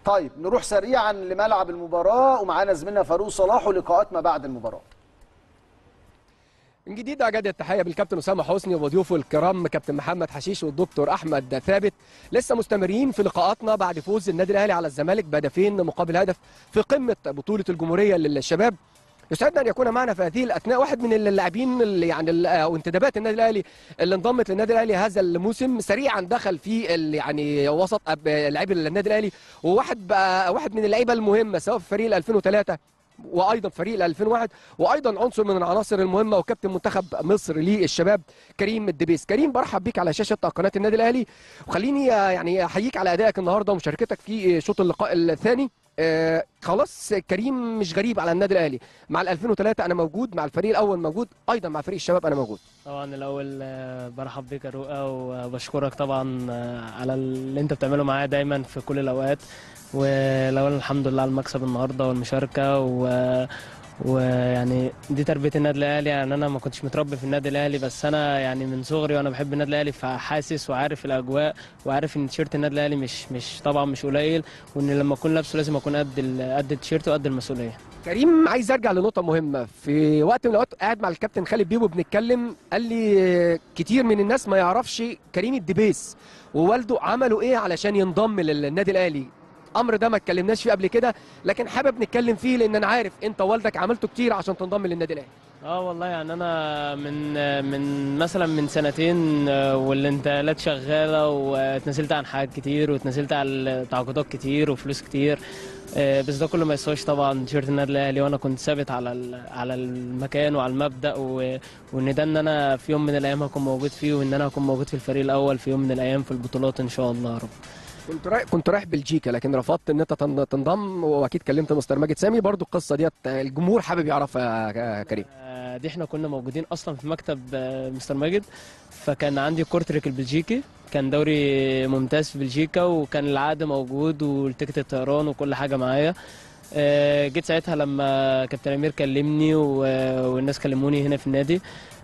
طيب نروح سريعا لملعب المباراه ومعانا زميلنا فاروق صلاح ولقاءات ما بعد المباراه من جديد اجدد التحيه بالكابتن اسامه حسني وضيوفه الكرام كابتن محمد حشيش والدكتور احمد ثابت لسه مستمرين في لقاءاتنا بعد فوز النادي الاهلي على الزمالك بهدفين مقابل هدف في قمه بطوله الجمهوريه للشباب يسعدنا ان يكون معنا في هذه الاثناء واحد من اللاعبين اللي يعني ال- او انتدابات النادي الاهلي اللي انضمت للنادي الاهلي هذا الموسم سريعا دخل في ال- يعني وسط أب- لاعبي النادي الاهلي وواحد بقى واحد من اللعيبه المهمه سواء في فريق ال 2003 وايضا فريق ال 2001 وايضا عنصر من العناصر المهمه وكابتن منتخب مصر للشباب كريم الدبيس كريم برحب بيك على شاشه قناه النادي الاهلي وخليني يعني احييك على ادائك النهارده ومشاركتك في شوط اللقاء الثاني آه خلاص كريم مش غريب على النادي الاهلي مع ال 2003 انا موجود مع الفريق الاول موجود ايضا مع فريق الشباب انا موجود طبعا الاول آه، برحب بك يا رؤى وبشكرك طبعا آه، على اللي انت بتعمله معايا دايما في كل الاوقات والاول الحمد لله على المكسب النهارده والمشاركه و ويعني دي تربيه النادي الاهلي يعني انا ما كنتش متربي في النادي الاهلي بس انا يعني من صغري وانا بحب النادي الاهلي فحاسس وعارف الاجواء وعارف ان تيشيرت النادي الاهلي مش مش طبعا مش قليل وان لما اكون لابسه لازم اكون قد ال- قد التيشيرت وقد المسؤوليه كريم عايز ارجع لنقطه مهمه في وقت من الاوقات قاعد مع الكابتن خالد بيبو بنتكلم قال لي كتير من الناس ما يعرفش كريم الدبيس ووالده عملوا ايه علشان ينضم للنادي الاهلي الامر ده ما اتكلمناش فيه قبل كده لكن حابب نتكلم فيه لان انا عارف انت ووالدك عملتوا كتير عشان تنضم للنادي الاهلي اه والله يعني انا من من مثلا من سنتين آه، والانتقالات شغاله واتنزلت عن حاجات كتير واتنزلت عن تعاقدات كتير وفلوس كتير آه، بس ده كله ما يسواش طبعا تيشيرت النادي الاهلي وانا كنت ثابت على ال- على المكان وعلى المبدا و- وان ده ان انا في يوم من الايام هكون موجود فيه وان انا هكون موجود في الفريق الاول في يوم من الايام في البطولات ان شاء الله يا رب كنت رايح كنت رايح بلجيكا لكن رفضت ان انت تن- تنضم واكيد كلمت مستر ماجد سامي برضو القصه ديت الجمهور حابب يعرفها يا كريم آه، دي احنا كنا موجودين اصلا في مكتب آه، مستر ماجد فكان عندي كورتريك البلجيكي كان دوري ممتاز في بلجيكا وكان العقد موجود والتيكت الطيران وكل حاجه معايا آه، جيت ساعتها لما كابتن امير كلمني و- والناس كلموني هنا في النادي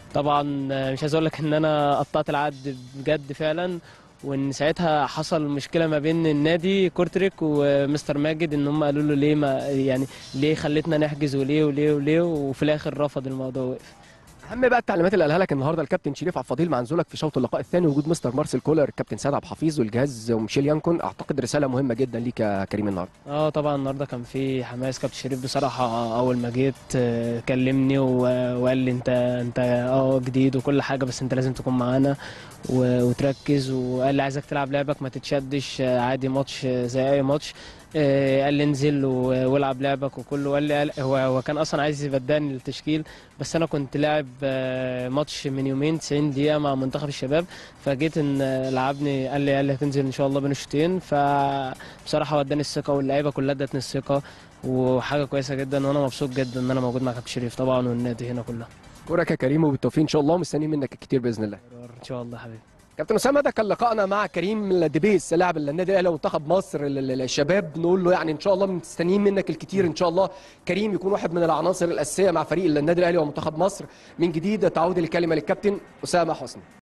طبعا آه، مش عايز اقول لك ان انا قطعت العقد بجد فعلا وان ساعتها حصل مشكله ما بين النادي كورتريك ومستر ماجد ان هم قالوا له ليه ما يعني ليه خلتنا نحجز وليه وليه وليه وفي الاخر رفض الموضوع وقف اهم بقى التعليمات اللي قالها لك النهارده الكابتن شريف عبد الفضيل مع نزولك في شوط اللقاء الثاني وجود مستر مارسيل كولر الكابتن سعد عبد الحفيظ والجهاز وميشيل يانكون اعتقد رساله مهمه جدا ليك يا كريم النهارده اه طبعا النهارده كان في حماس كابتن شريف بصراحه اول ما جيت آه، كلمني و- وقال لي انت انت اه جديد وكل حاجه بس انت لازم تكون معانا و- وتركز وقال لي عايزك تلعب لعبك ما تتشدش آه، عادي ماتش آه، زي اي ماتش آه، قال لي انزل و- والعب لعبك وكله قال لي قال هو هو كان اصلا عايز يبدلني التشكيل بس انا كنت لاعب آه، ماتش من يومين 90 دقيقه مع منتخب الشباب فجيت ان آه، لعبني قال لي قال لي هتنزل ان شاء الله بين الشوطين فبصراحه وداني الثقه واللعيبه كلها ادتني الثقه وحاجه كويسه جدا وانا مبسوط جدا ان انا موجود مع كابتن شريف طبعا والنادي هنا كلها كورك يا كريم وبالتوفيق ان شاء الله ومستنيين منك كتير باذن الله ان شاء الله حبيبي كابتن اسامه ده كان لقائنا مع كريم الدبيس لاعب النادي الاهلي ومنتخب مصر ال- ال- الشباب نقول له يعني ان شاء الله مستنيين منك الكتير ان شاء الله كريم يكون واحد من العناصر الاساسيه مع فريق النادي الاهلي ومنتخب مصر من جديد تعود الكلمه للكابتن اسامه حسني